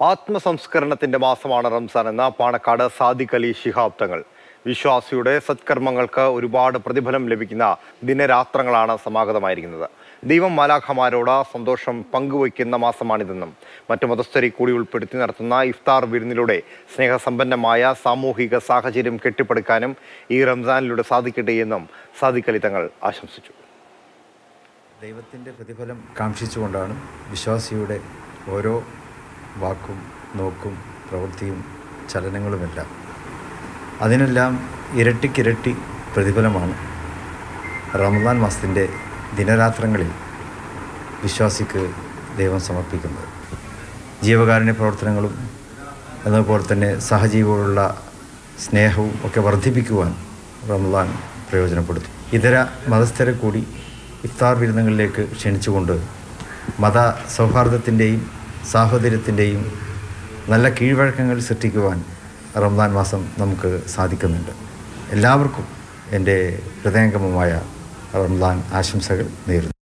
ആത്മസംസ്കരണത്തിന്റെ മാസമാണ് റംസാൻ എന്ന പാണക്കാട് സാദിഖ് അലി ശിഹാബ് തങ്ങൾ വിശ്വാസിയുടെ സത്കർമ്മങ്ങൾക്ക് ഒരുപാട് പ്രതിഫലം ലഭിക്കുന്ന ദിനരാത്രങ്ങളാണ് സമാഗതമായിരിക്കുന്നത് ദൈവം മാലാഖമാരോട് സന്തോഷം പങ്കുവയ്ക്കുന്ന മാസമാണിതെന്നും മറ്റു മതസ്ഥരെ കൂടി ഉൾപ്പെടുത്തി നടത്തുന്ന ഇഫ്താർ വിരുന്നിലൂടെ സ്നേഹസമ്പന്നമായ സാമൂഹിക സാഹചര്യം കെട്ടിപ്പടുക്കാനും ഈ റംസാനിലൂടെ സാധിക്കട്ടെ എന്നും സാദിഖ് അലി തങ്ങൾ ആശംസിച്ചു ദൈവത്തിൻ്റെ പ്രതിഫലം കാക്ഷിച്ചുകൊണ്ടാണ് വിശ്വാസിയുടെ ഓരോ വാക്കും നോക്കും പ്രവൃത്തിയും ചലനങ്ങളുമെല്ലാം അതിനെല്ലാം ഇരട്ടിക്കിരട്ടി പ്രതിഫലമാണ് റമദാൻ മാസത്തിൻ്റെ ദിനരാത്രങ്ങളിൽ വിശ്വാസിക്ക് ദൈവം സമർപ്പിക്കുന്നത് ജീവകാരുണ്യ പ്രവർത്തനങ്ങളും അതുപോലെ തന്നെ സഹജീവിയോടുള്ള സ്നേഹവും ഒക്കെ വർദ്ധിപ്പിക്കുവാൻ റമദാൻ പ്രയോജനപ്പെടുത്തും ഇതര മതസ്ഥരെ കൂടി ഇഫ്താർ വിരുന്നുകളിലേക്ക് ക്ഷണിച്ചുകൊണ്ട് മത സൗഹാർദ്ദത്തിൻ്റെയും സാഹോദര്യത്തിൻ്റെയും നല്ല കീഴ്വഴക്കങ്ങൾ സൃഷ്ടിക്കുവാൻ റമദാൻ മാസം നമുക്ക് സാധിക്കുന്നുണ്ട് എല്ലാവർക്കും എൻ്റെ ഹൃദയംഗമമായ റമദാൻ ആശംസകൾ നേരുന്നു